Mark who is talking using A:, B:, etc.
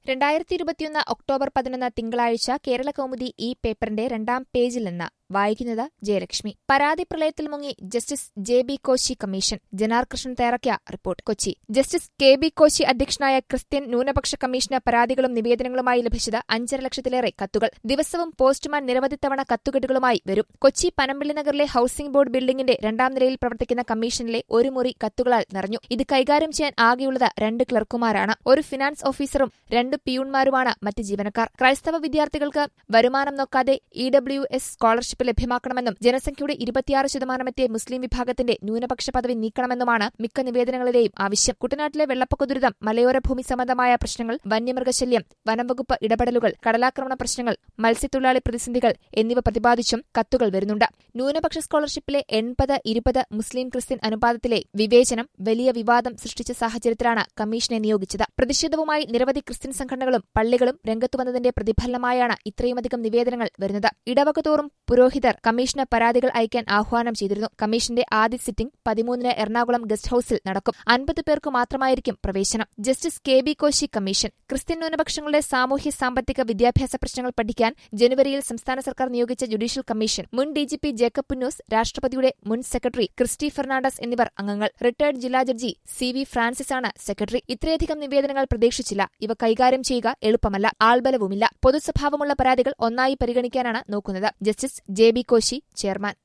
A: രണ്ടായിരത്തി ഇരുപത്തിയൊന്ന് ഒക്ടോബർ പതിനൊന്ന് തിങ്കളാഴ്ച കേരള കൗമുദി ഈ പേപ്പറിന്റെ രണ്ടാം പേജിൽ നിന്ന് വായിക്കുന്നത് ജയലക്ഷ്മി പരാതി പ്രളയത്തിൽ മുങ്ങി justice J B Koshy commission ജനാർ കൃഷ്ണൻ തയ്യാറാക്കിയ report Kochi justice K B Koshy അധ്യക്ഷനായ ക്രിസ്ത്യൻ ന്യൂനപക്ഷ കമ്മീഷന് പരാതികളും നിവേദനങ്ങളുമായി ലഭിച്ചത് അഞ്ചര ലക്ഷത്തിലേറെ കത്തുകൾ ദിവസവും പോസ്റ്റ്മാൻ നിരവധി തവണ കത്തുകെട്ടുകളുമായി വരും കൊച്ചി പനമ്പിള്ളി നഗറിലെ ഹൌസിംഗ് ബോർഡ് ബിൽഡിംഗിന്റെ രണ്ടാം നിലയിൽ പ്രവർത്തിക്കുന്ന കമ്മീഷനിലെ ഒരു മുറി കത്തുകളാൽ നിറഞ്ഞു ഇത് കൈകാര്യം ചെയ്യാൻ ആകെയുള്ളത് രണ്ട് ക്ലർക്കുമാരാണ് ഒരു ഫിനാൻസ് ഓഫീസറും രണ്ട് പിയൂൺമാരുമാണ് മറ്റ് ജീവനക്കാർ ക്രൈസ്തവ വിദ്യാർത്ഥികൾക്ക് വരുമാനം നോക്കാതെ ഇ ഡബ്ല്യു എസ് സ്കോളർഷിപ്പ് ലഭ്യമാക്കണമെന്നും ജനസംഖ്യയുടെ ഇരുപത്തിയാറ് ശതമാനമെത്തിയ മുസ്ലിം വിഭാഗത്തിന്റെ ന്യൂനപക്ഷ പദവി നീക്കണമെന്നുമാണ് മിക്ക നിവേദനങ്ങളിലെയും ആവശ്യം കുട്ടനാട്ടിലെ വെള്ളപ്പൊക്ക ദുരിതം മലയോര ഭൂമി സംബന്ധമായ പ്രശ്നങ്ങൾ വന്യമൃഗശല്യം വനംവകുപ്പ് ഇടപെടലുകൾ കടലാക്രമണ പ്രശ്നങ്ങൾ മത്സ്യത്തൊഴിലാളി പ്രതിസന്ധികൾ എന്നിവ പ്രതിപാദിച്ചും കത്തുകൾ വരുന്നുണ്ട് ന്യൂനപക്ഷ സ്കോളർഷിപ്പിലെ എൺപത് ഇരുപത് മുസ്ലിം ക്രിസ്ത്യൻ അനുപാതത്തിലെ വിവേചനം വലിയ വിവാദം സൃഷ്ടിച്ച സാഹചര്യത്തിലാണ് കമ്മീഷനെ നിയോഗിച്ചത് പ്രതിഷേധവുമായി നിരവധി ക്രിസ്ത്യൻ സംഘടനകളും പള്ളികളും രംഗത്തു വന്നതിന്റെ പ്രതിഫലനമായാണ് ഇത്രയുമധികം നിവേദനങ്ങൾ വരുന്നത് ഇടവകതോറും പുരോഹിതർ കമ്മീഷന് പരാതികൾ അയക്കാൻ ആഹ്വാനം ചെയ്തിരുന്നു കമ്മീഷന്റെ ആദ്യ സിറ്റിംഗ് പതിമൂന്നിന് എറണാകുളം ഗസ്റ്റ് ഹൌസിൽ നടക്കും അൻപത് പേർക്ക് മാത്രമായിരിക്കും പ്രവേശനം justice K B Koshy commission Christian ന്യൂനപക്ഷങ്ങളുടെ സാമൂഹ്യ സാമ്പത്തിക വിദ്യാഭ്യാസ പ്രശ്നങ്ങൾ പഠിക്കാൻ ജനുവരിയിൽ സംസ്ഥാന സർക്കാർ നിയോഗിച്ച ജുഡീഷ്യൽ കമ്മീഷൻ മുൻ ഡിജിപി ജേക്കബ് പുന്നൂസ് രാഷ്ട്രപതിയുടെ മുൻ സെക്രട്ടറി ക്രിസ്റ്റി ഫെർണാണ്ടസ് എന്നിവർ അംഗങ്ങൾ റിട്ടയർഡ് ജില്ലാ ജഡ്ജി സി വി ഫ്രാൻസിസ് ആണ് സെക്രട്ടറി ഇത്രയധികം നിവേദനങ്ങൾ പ്രതീക്ഷിച്ചില്ല ഇവ കൈകാര്യം ചെയ്യുക എളുപ്പമല്ല ആൾബലവുമില്ല പൊതുസ്വഭാവമുള്ള പരാതികൾ ഒന്നായി പരിഗണിക്കാനാണ് നോക്കുന്നത് justice J B Koshy chairman